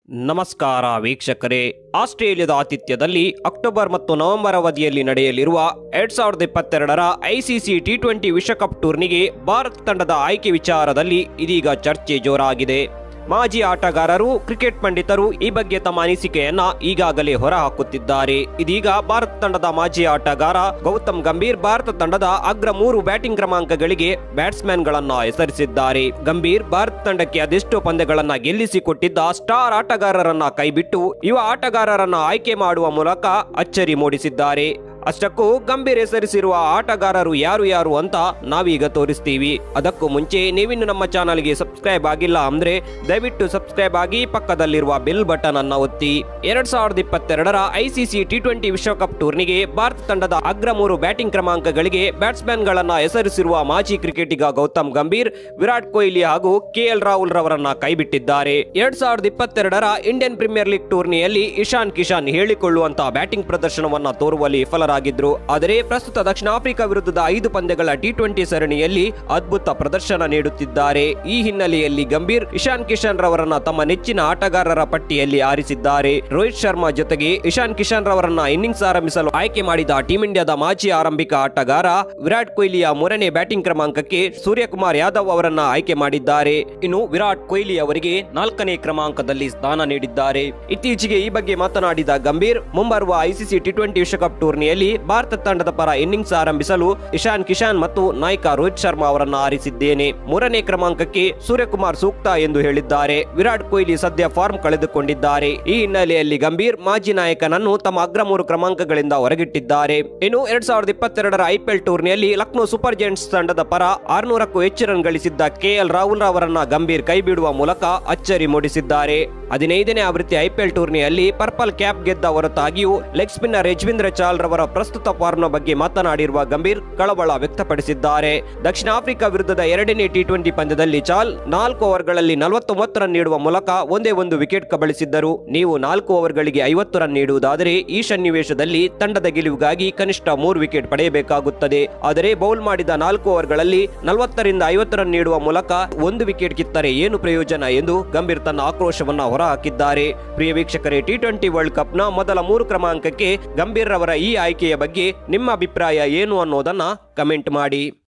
ನಮಸ್ಕಾರ ವೀಕ್ಷಕರೇ ಆಸ್ಟ್ರೇಲಿಯಾದ ಆತಿಥ್ಯದಲ್ಲಿ ಅಕ್ಟೋಬರ್ ಮತ್ತು ನವೆಂಬರ್ ಅವಧಿಯಲ್ಲಿ ನಡೆಯಲಿರುವ ಎರಡ್ ಸಾವಿರದ ಇಪ್ಪತ್ತೆರಡರ ಐಸಿಸಿ ಟಿ ಟ್ವೆಂಟಿ ವಿಶ್ವಕಪ್ ಟೂರ್ನಿಗೆ ಭಾರತ ತಂಡದ ಆಯ್ಕೆ ವಿಚಾರದಲ್ಲಿ ಇದೀಗ ಚರ್ಚೆ ಜೋರಾಗಿದೆ ಮಾಜಿ ಆಟಗಾರರು ಕ್ರಿಕೆಟ್ ಪಂಡಿತರು ಈ ಬಗ್ಗೆ ತಮ್ಮ ಅನಿಸಿಕೆಯನ್ನ ಈಗಾಗಲೇ ಹೊರಹಾಕುತ್ತಿದ್ದಾರೆ ಇದೀಗ ಭಾರತ ತಂಡದ ಮಾಜಿ ಆಟಗಾರ ಗೌತಮ್ ಗಂಭೀರ್ ಭಾರತ ತಂಡದ ಅಗ್ರ ಮೂರು ಬ್ಯಾಟಿಂಗ್ ಕ್ರಮಾಂಕಗಳಿಗೆ ಬ್ಯಾಟ್ಸ್ಮನ್ ಗಳನ್ನ ಹೆಸರಿಸಿದ್ದಾರೆ ಗಂಭೀರ್ ಭಾರತ ತಂಡಕ್ಕೆ ಅದೆಷ್ಟೋ ಪಂದ್ಯಗಳನ್ನ ಗೆಲ್ಲಿಸಿಕೊಟ್ಟಿದ್ದ ಸ್ಟಾರ್ ಆಟಗಾರರನ್ನ ಕೈಬಿಟ್ಟು ಯುವ ಆಟಗಾರರನ್ನ ಆಯ್ಕೆ ಮಾಡುವ ಮೂಲಕ ಅಚ್ಚರಿ ಮೂಡಿಸಿದ್ದಾರೆ ಅಷ್ಟಕ್ಕೂ ಗಂಭೀರ್ ಹೆಸರಿಸಿರುವ ಆಟಗಾರರು ಯಾರು ಯಾರು ಅಂತ ನಾವೀಗ ತೋರಿಸ್ತೀವಿ ಅದಕ್ಕೂ ಮುಂಚೆ ನೀವಿನ್ನು ನಮ್ಮ ಚಾನಲ್ಗೆ ಸಬ್ಸ್ಕ್ರೈಬ್ ಆಗಿಲ್ಲ ಅಂದ್ರೆ ದಯವಿಟ್ಟು ಸಬ್ಸ್ಕ್ರೈಬ್ ಆಗಿ ಪಕ್ಕದಲ್ಲಿರುವ ಬೆಲ್ ಬಟನ್ ಅನ್ನ ಒತ್ತಿ ಎರಡ್ ಸಾವಿರದ ಇಪ್ಪತ್ತೆರಡರ ಐಸಿಸಿ ಟಿ ಟ್ವೆಂಟಿ ವಿಶ್ವಕಪ್ ಟೂರ್ನಿಗೆ ಭಾರತ ತಂಡದ ಅಗ್ರ ಮೂರು ಬ್ಯಾಟಿಂಗ್ ಕ್ರಮಾಂಕಗಳಿಗೆ ಬ್ಯಾಟ್ಸ್ಮನ್ ಗಳನ್ನ ಹೆಸರಿಸಿರುವ ಮಾಜಿ ಕ್ರಿಕೆಟಿಗ ಗೌತಮ್ ಗಂಭೀರ್ ವಿರಾಟ್ ಕೊಹ್ಲಿ ಹಾಗೂ ಕೆಎಲ್ ರಾಹುಲ್ ರವರನ್ನ ಕೈಬಿಟ್ಟಿದ್ದಾರೆ ಎರಡ್ ಸಾವಿರದ ಇಪ್ಪತ್ತೆರಡರ ಇಂಡಿಯನ್ ಪ್ರೀಮಿಯರ್ ಲೀಗ್ ಟೂರ್ನಿಯಲ್ಲಿ ಇಶಾನ್ ಕಿಶಾನ್ ಹೇಳಿಕೊಳ್ಳುವಂತಹ ಬ್ಯಾಟಿಂಗ್ ಪ್ರದರ್ಶನವನ್ನ ತೋರುವಲ್ಲಿ ವಿಫಲರಾಗಿದ್ರು ಆದರೆ ಪ್ರಸ್ತುತ ದಕ್ಷಿಣ ಆಫ್ರಿಕಾ ವಿರುದ್ಧದ ಐದು ಪಂದ್ಯಗಳ ಟಿ ಟ್ವೆಂಟಿ ಸರಣಿಯಲ್ಲಿ ಅದ್ಭುತ ಪ್ರದರ್ಶನ ನೀಡುತ್ತಿದ್ದಾರೆ ಈ ಹಿನ್ನೆಲೆಯಲ್ಲಿ ಗಂಭೀರ್ ಇಶಾನ್ ಕಿಶನ್ ರವರನ್ನ ತಮ್ಮ ನೆಚ್ಚಿನ ಆಟಗಾರರ ಪಟ್ಟಿಯಲ್ಲಿ ಆರಿಸಿದ್ದಾರೆ ರೋಹಿತ್ ಶರ್ಮಾ ಜೊತೆಗೆ ಇಶಾನ್ ಕಿಶನ್ ರವರನ್ನ ಇನ್ನಿಂಗ್ಸ್ ಆರಂಭಿಸಲು ಆಯ್ಕೆ ಮಾಡಿದ ಟೀಂ ಇಂಡಿಯಾದ ಮಾಜಿ ಆರಂಭಿಕ ಆಟಗಾರ ವಿರಾಟ್ ಕೊಹ್ಲಿಯ ಮೂರನೇ ಬ್ಯಾಟಿಂಗ್ ಕ್ರಮಾಂಕಕ್ಕೆ ಸೂರ್ಯಕುಮಾರ್ ಯಾದವ್ ಅವರನ್ನ ಆಯ್ಕೆ ಮಾಡಿದ್ದಾರೆ ಇನ್ನು ವಿರಾಟ್ ಕೊಹ್ಲಿ ಅವರಿಗೆ ನಾಲ್ಕನೇ ಕ್ರಮಾಂಕದಲ್ಲಿ ಸ್ಥಾನ ನೀಡಿದ್ದಾರೆ ಇತ್ತೀಚೆಗೆ ಈ ಬಗ್ಗೆ ಮಾತನಾಡಿದ ಗಂಭೀರ್ ಮುಂಬರುವ ಐಸಿಸಿ ಟಿ ಟ್ವೆಂಟಿ ವಿಶ್ವಕಪ್ ಟೂರ್ನಿಯಲ್ಲಿ ಭಾರತ ತಂಡದ ಪರ ಇನ್ನಿಂಗ್ಸ್ ಆರಂಭಿಸಲು ಇಶಾನ್ ಕಿಶಾನ್ ಮತ್ತು ನಾಯಕ ರೋಹಿತ್ ಶರ್ಮಾ ಅವರನ್ನ ಆರಿಸಿದ್ದೇನೆ ಮೂರನೇ ಕ್ರಮಾಂಕಕ್ಕೆ ಸೂರ್ಯಕುಮಾರ್ ಸೂಕ್ತ ಎಂದು ಹೇಳಿದ್ದಾರೆ ವಿರಾಟ್ ಕೊಹ್ಲಿ ಸದ್ಯ ಫಾರ್ಮ್ ಕಳೆದುಕೊಂಡಿದ್ದಾರೆ ಈ ಹಿನ್ನೆಲೆಯಲ್ಲಿ ಗಂಭೀರ್ ಮಾಜಿ ನಾಯಕನನ್ನು ತಮ್ಮ ಅಗ್ರ ಮೂರು ಕ್ರಮಾಂಕಗಳಿಂದ ಹೊರಗಿಟ್ಟಿದ್ದಾರೆ ಇನ್ನು ಎರಡ್ ಸಾವಿರದ ಇಪ್ಪತ್ತೆರಡರ ಐಪಿಎಲ್ ಟೂರ್ನಿಯಲ್ಲಿ ಲಕ್ನೋ ಸೂಪರ್ ಜೈಂಟ್ಸ್ ತಂಡದ ಪರ ಆರ್ನೂರಕ್ಕೂ ಹೆಚ್ಚು ರನ್ ಗಳಿಸಿದ್ದ ಕೆಎಲ್ ರಾಹುಲ್ ಅವರನ್ನ ಗಂಭೀರ್ ಕೈಬಿಡುವ ಮೂಲಕ ಅಚ್ಚರಿ ಮೂಡಿಸಿದ್ದಾರೆ ಹದಿನೈದನೇ ಆವೃತ್ತಿ ಐಪಿಎಲ್ ಟೂರ್ನಿಯಲ್ಲಿ ಪರ್ಪಲ್ ಕ್ಯಾಪ್ ಗೆದ್ದ ಹೊರತಾಗಿಯೂ ಲೆಗ್ ಸ್ಪಿನ್ನರ್ ಯಜ್ವಿಂದ್ರ ಚಾಲ್ ರವರ ಪ್ರಸ್ತುತ ಫಾರ್ಮ್ನ ಬಗ್ಗೆ ಮಾತನಾಡಿರುವ ಗಂಭೀರ್ ಕಳವಳ ವ್ಯಕ್ತಪಡಿಸಿದ್ದಾರೆ ದಕ್ಷಿಣ ಆಫ್ರಿಕಾ ವಿರುದ್ಧದ ಎರಡನೇ ಟಿ ಟ್ವೆಂಟಿ ಪಂದ್ಯದಲ್ಲಿ ಚಾಲ್ ನಾಲ್ಕು ಓವರ್ಗಳಲ್ಲಿ ನಲವತ್ತೊಂಬತ್ತು ರನ್ ನೀಡುವ ಮೂಲಕ ಒಂದೇ ಒಂದು ವಿಕೆಟ್ ಕಬಳಿಸಿದ್ದರು ನೀವು ನಾಲ್ಕು ಓವರ್ಗಳಿಗೆ ಐವತ್ತು ರನ್ ನೀಡುವುದಾದರೆ ಈ ಸನ್ನಿವೇಶದಲ್ಲಿ ತಂಡದ ಗೆಲುವಿಗಾಗಿ ಕನಿಷ್ಠ ಮೂರು ವಿಕೆಟ್ ಪಡೆಯಬೇಕಾಗುತ್ತದೆ ಆದರೆ ಬೌಲ್ ಮಾಡಿದ ನಾಲ್ಕು ಓವರ್ಗಳಲ್ಲಿ ನಲವತ್ತರಿಂದ ಐವತ್ತು ರನ್ ನೀಡುವ ಮೂಲಕ ಒಂದು ವಿಕೆಟ್ ಕಿತ್ತರೆ ಏನು ಪ್ರಯೋಜನ ಎಂದು ಗಂಭೀರ್ ತನ್ನ ಆಕ್ರೋಶವನ್ನ ಹೊರಹಾಕಿದ್ದಾರೆ ಪ್ರಿಯ ವೀಕ್ಷಕರೇ ಟಿ ಟ್ವೆಂಟಿ ವರ್ಲ್ಡ್ ಕಪ್ನ ಮೊದಲ ಮೂರು ಕ್ರಮಾಂಕಕ್ಕೆ ಗಂಭೀರ್ ರವರ ಈ ಆಯ್ಕೆಯ ಬಗ್ಗೆ ನಿಮ್ಮ ಅಭಿಪ್ರಾಯ ಏನು ಅನ್ನೋದನ್ನ ಕಮೆಂಟ್ ಮಾಡಿ